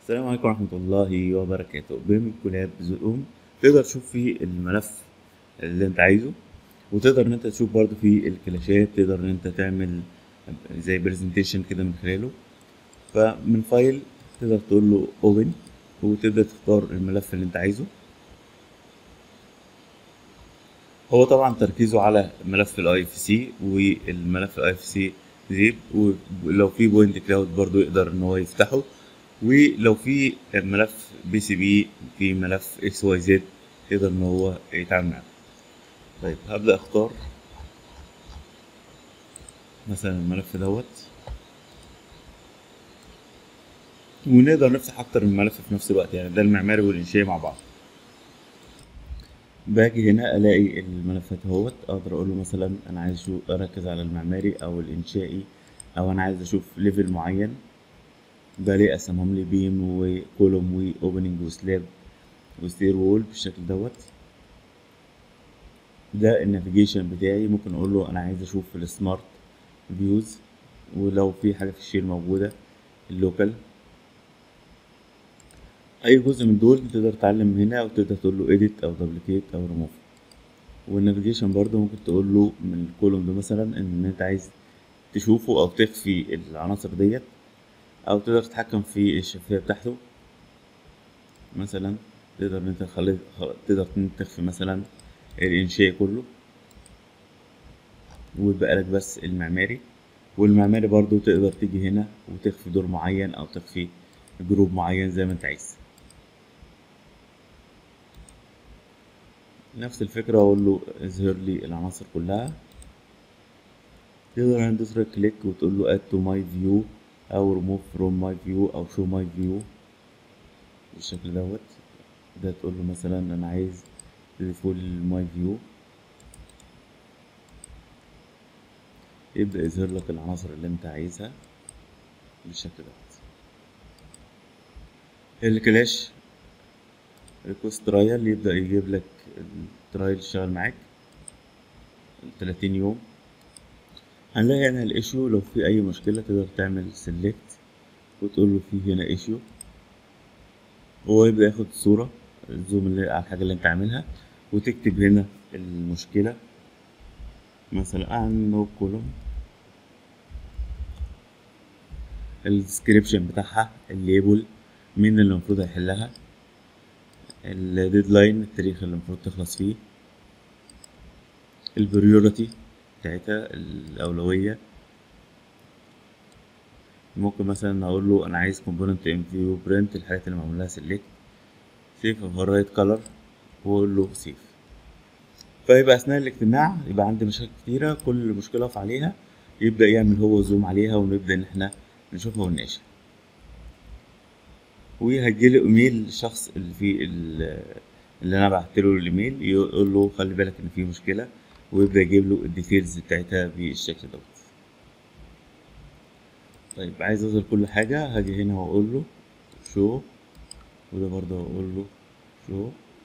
السلام عليكم ورحمة الله وبركاته برنامج كلاب زقوم تقدر تشوف فيه الملف اللي انت عايزه وتقدر ان انت تشوف برضه فيه الكلاشات تقدر ان انت تعمل زي برزنتيشن كده من خلاله فمن فايل تقدر تقول له اوبن وتبدأ تختار الملف اللي انت عايزه هو طبعا تركيزه على ملف الاي اف سي والملف الاي اف سي زيب ولو في بوينت كلاود برضو يقدر ان هو يفتحه ولو في ملف بي سي بي في ملف اكس واي زد يقدر ان هو يتعامل معاه طيب هبدأ اختار مثلا الملف دوت ونقدر نفتح اكتر من ملف في نفس الوقت يعني ده المعماري والانشائي مع بعض باجي هنا الاقي الملفات اهوت اقدر اقول له مثلا انا عايز اشوف اركز على المعماري او الانشائي او انا عايز اشوف ليفل معين بلاقي اسمهم لي بيم وكولوم واوبننج وسلاب وستير وول بالشكل دوت ده النافيجيشن بتاعي ممكن اقول له انا عايز اشوف السمارت فيوز ولو في حاجه في الشير موجوده اللوكال اي جزء من دول تقدر تعلم هنا وتقدر تقول له edit او duplicate او remove والنافيجيشن برضو ممكن تقول له من الكولوم ده مثلا ان انت عايز تشوفه او تخفي العناصر ديت او تقدر تتحكم في الشفافية بتاعته مثلا تقدر ان انت تخلي تقدر ان انت تخفي مثلا الانشاء كله ويبقى لك بس المعماري والمعماري برضو تقدر تيجي هنا وتخفي دور معين او تخفي جروب معين زي ما انت عايز نفس الفكرة اقول له اظهر لي العناصر كلها تقدر تدوس كليك وتقول له add to my view او remove from my view او show my view بالشكل دوت ده تقول له مثلا انا عايز تضيفه للماي فيو يبدأ يظهر لك العناصر اللي انت عايزها بالشكل دوت الكلاش ريكوست ترايل يبدأ يجيب لك الترايل يشتغل معاك تلاتين يوم هنلاقي هنا الايشيو لو في اي مشكلة تقدر تعمل سيلكت وتقول له في هنا ايشيو هو يبدأ ياخد الصورة الزوم اللي على الحاجة اللي انت عاملها وتكتب هنا المشكلة مثلا عن نو كولوم الديسكريبشن بتاعها الليبل مين اللي المفروض هيحلها الديدلاين التاريخ اللي المفروض تخلص فيه البريورتي بتاعتها الأولوية ممكن مثلا أقول له أنا عايز كومبوننت ام فيو برنت الحاجات اللي معمول لها سيلكت سيف فرايت كلر وأقول له سيف فيبقى أثناء الاجتماع يبقى عندي مشاكل كتيرة كل مشكلة أقف عليها يبدأ يعمل هو زوم عليها ونبدأ إن احنا نشوفها ونناقشها وهيجيلي ايميل الشخص اللي فيه اللي انا بعتله الايميل يقول له خلي بالك ان في مشكله ويبدا يجيب له الديتيلز بتاعتها بالشكل دوت طيب عايز اظهر كل حاجه هاجي هنا واقول له شو وده برضه اقول له شو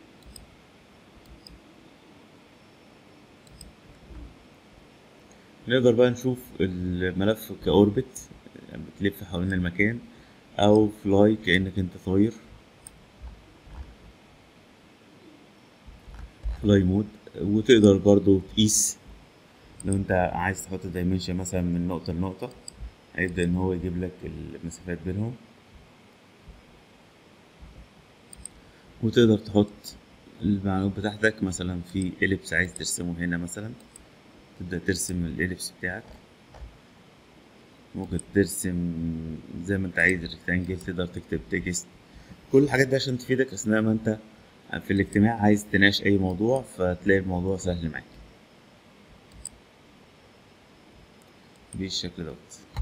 نقدر بقى نشوف الملف كاوربت بتلف حوالين المكان او فلاي كانك انت طاير فلاي مود وتقدر برضو تقيس لو انت عايز تحط دايمنشن مثلا من نقطة لنقطة هيبدأ ان هو يجيب لك المسافات بينهم وتقدر تحط المعلومات بتاعتك مثلا في إليبس عايز ترسمه هنا مثلا تبدأ ترسم الإليبس بتاعك ممكن ترسم زي ما انت عايز ريكتانجل تقدر تكتب تكست كل الحاجات دي عشان تفيدك اثناء ما انت في الاجتماع عايز تناقش اي موضوع فتلاقي الموضوع سهل معاك بالشكل دوت